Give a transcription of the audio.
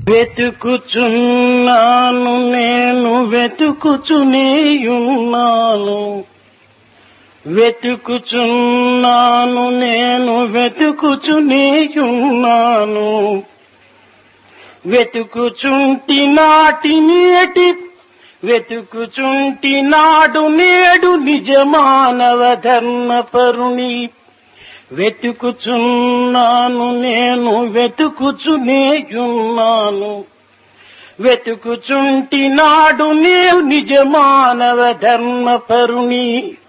వెతుకుచున్నాను నేను వెతుకుచునేయున్నాను వెతుకుచున్నాను నేను వెతుకుచునేయున్నాను వెతుకుచుంటి నాటి నేటి వెతుకుచుంటి నాడు నేడు నిజమానవ ధర్మపరుని వెతుకుచున్నాను నేను వెతుకుచునేయున్నాను వెతుకుచుంటి నాడు నేను నిజమానవ ధర్మపరుని